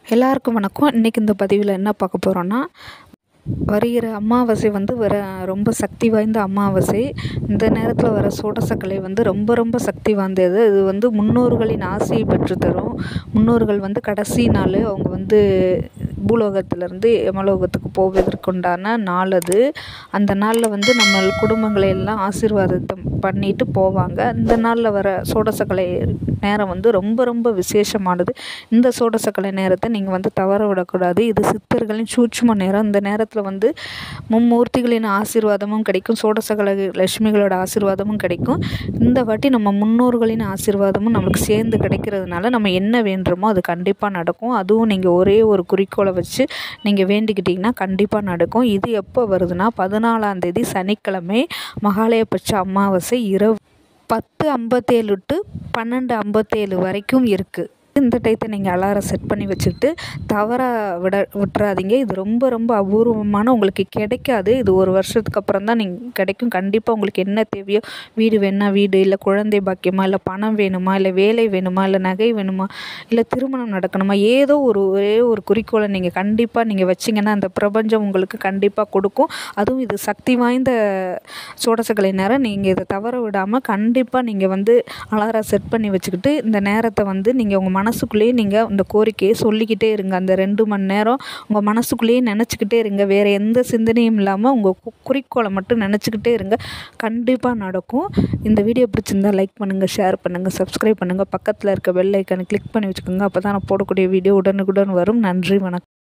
எல்லாருக்கும் வணக்கம் இன்றைக்கி இந்த பதிவில் என்ன பார்க்க போகிறோன்னா வருகிற அமாவாசை வந்து வர ரொம்ப சக்தி வாய்ந்த அமாவாசை இந்த நேரத்தில் வர சோடசக்கலை வந்து ரொம்ப ரொம்ப சக்தி வாய்ந்தது இது வந்து முன்னோர்களின் ஆசையை பெற்று தரும் முன்னோர்கள் வந்து கடைசி நாள் அவங்க வந்து பூலோகத்திலேருந்து யமலோகத்துக்கு போவதற்குண்டான நாள் அது அந்த நாளில் வந்து நம்ம குடும்பங்களை எல்லாம் ஆசீர்வாதத்தை பண்ணிட்டு போவாங்க இந்த நாளில் வர சோடசக்கலை நேரம் வந்து ரொம்ப ரொம்ப விசேஷமானது இந்த சோடசக்கலை நேரத்தை நீங்கள் வந்து தவற விடக்கூடாது இது சித்தர்களின் சூட்சும நேரம் இந்த நேரத்தில் வந்து மும்மூர்த்திகளின் ஆசீர்வாதமும் கிடைக்கும் சோடசக்கலை லட்சுமிகளோட ஆசீர்வாதமும் கிடைக்கும் இந்த வாட்டி நம்ம முன்னோர்களின் ஆசீர்வாதமும் நம்மளுக்கு சேர்ந்து கிடைக்கிறதுனால நம்ம என்ன வேண்டுமோ அது கண்டிப்பாக நடக்கும் அதுவும் நீங்கள் ஒரே ஒரு குறிக்கோளை வச்சு நீங்கள் வேண்டிக்கிட்டிங்கன்னா கண்டிப்பாக நடக்கும் இது எப்போ வருதுன்னா பதினாலாம் தேதி சனிக்கிழமை மகாலயபட்ச அமாவாசை இரவு பத்து ஐம்பத்தேழு டு பன்னெண்டு ஐம்பத்தேழு வரைக்கும் இருக்குது இந்த டயத்தை நீங்கள் அலாரம் செட் பண்ணி வச்சுக்கிட்டு தவற விட விட்டுறாதீங்க இது ரொம்ப ரொம்ப அபூர்வமான உங்களுக்கு கிடைக்காது இது ஒரு வருஷத்துக்கு அப்புறம் தான் நீங்கள் கிடைக்கும் கண்டிப்பாக உங்களுக்கு என்ன தேவையோ வீடு வேணா வீடு இல்லை குழந்தை பாக்கியமா இல்லை பணம் வேணுமா இல்லை வேலை வேணுமா இல்லை நகை வேணுமா இல்லை திருமணம் நடக்கணுமா ஏதோ ஒரு ஒரே ஒரு குறிக்கோளை நீங்கள் கண்டிப்பாக நீங்கள் வச்சிங்கன்னா அந்த பிரபஞ்சம் உங்களுக்கு கண்டிப்பாக கொடுக்கும் அதுவும் இது சக்தி வாய்ந்த சோடசக்கலை நேரம் நீங்கள் இதை தவற விடாமல் கண்டிப்பாக நீங்கள் வந்து அலாரம் செட் பண்ணி வச்சுக்கிட்டு இந்த நேரத்தை வந்து நீங்கள் உங்கள் மனசுக்குள்ளேயே நீங்கள் இந்த கோரிக்கையை சொல்லிக்கிட்டே இருங்க அந்த ரெண்டு மணி நேரம் உங்கள் மனசுக்குள்ளேயே நினச்சிக்கிட்டே இருங்க வேறு எந்த சிந்தனையும் இல்லாமல் உங்கள் கு குறிக்கோளை மட்டும் நினச்சிக்கிட்டே இருங்க கண்டிப்பாக நடக்கும் இந்த வீடியோ பிடிச்சிருந்தா லைக் பண்ணுங்கள் ஷேர் பண்ணுங்கள் சப்ஸ்கிரைப் பண்ணுங்கள் பக்கத்தில் இருக்க பெல் ஐக்கானை கிளிக் பண்ணி வச்சுக்கோங்க அப்போ தான் நான் போடக்கூடிய வீடியோ உடனுக்குடன் வரும் நன்றி வணக்கம்